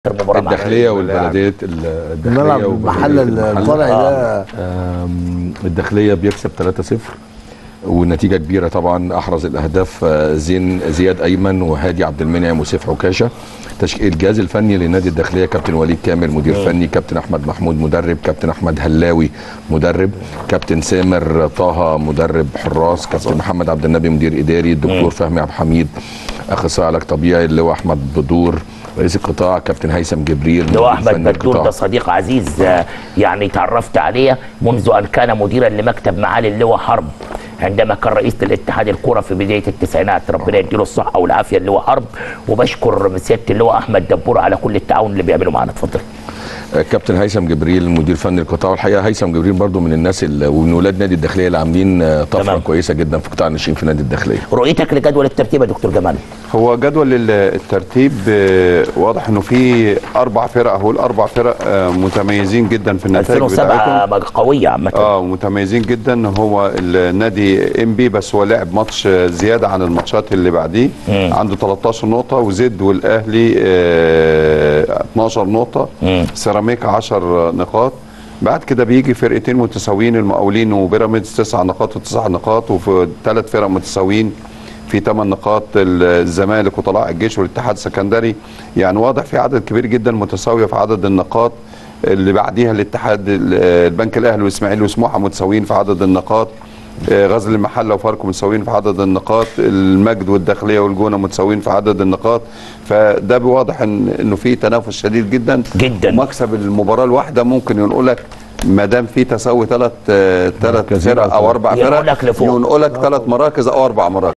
اخر مباراه معانا. الداخليه والبلديه الداخليه الملعب وبلدية محل المحل. الفرع ده آم، الداخليه بيكسب 3-0 والنتيجه كبيره طبعا احرز الاهداف آه، زين زياد ايمن وهادي عبد المنعم وسيف عكاشه تشكيل الجهاز الفني لنادي الداخليه كابتن وليد كامل مدير فني كابتن احمد محمود مدرب كابتن احمد هلاوي مدرب كابتن سامر طه مدرب حراس كابتن محمد عبد النبي مدير اداري الدكتور فهمي عبد الحميد اخصائي علاج طبيعي اللي هو احمد بدور رئيس القطاع كابتن هيثم جبريل اللي هو مدير احمد فني بدور القطاع. ده صديق عزيز آه، يعني تعرفت عليه منذ ان كان مديرا لمكتب معالي اللواء حرب عندما كان رئيس الاتحاد الكرة في بداية التسعينات ربنا يديله الصحة والعافية اللواء حرب وبشكر سيادة اللواء أحمد دبور على كل التعاون اللي بيعمله معنا اتفضل كابتن هيثم جبريل مدير فني القطاع والحقيقه هيثم جبريل برضو من الناس اللي ومن ولاد نادي الداخليه اللي عاملين آه، طفره تمام. كويسه جدا في قطاع الناشئين في نادي الداخليه رؤيتك لجدول الترتيب يا دكتور جمال هو جدول ال- الترتيب آه، واضح انه في اربع فرق اهو الاربع فرق آه، متميزين جدا في النتائج 2007 بتاعتهم قوية عامة اه متميزين جدا هو النادي ام بي بس هو لعب ماتش آه، زياده عن الماتشات اللي بعديه مم. عنده 13 نقطه وزد والاهلي آه، 12 نقطه مم. سيراميكا 10 نقاط بعد كده بيجي فرقتين متساويين المقاولين وبيراميدز تسع نقاط وتسع نقاط وفي ثلاث فرق متساويين في ثمان نقاط الزمالك وطلائع الجيش والاتحاد السكندري يعني واضح في عدد كبير جدا متساويه في عدد النقاط اللي بعديها الاتحاد البنك الاهلي والاسماعيلي وسموحه متساويين في عدد النقاط آه، غزل المحله وفاركو متساويين في عدد النقاط المجد والداخليه والجونه متساويين في عدد النقاط فده بواضح ان انه في تنافس شديد جدا جدا. ومكسب المباراه الواحده ممكن ينقلك ما دام في تساوي ثلاث ثلاث مركزين فرق او اربع ينقلك فرق لفوق. ينقلك ثلاث مراكز او اربع مراكز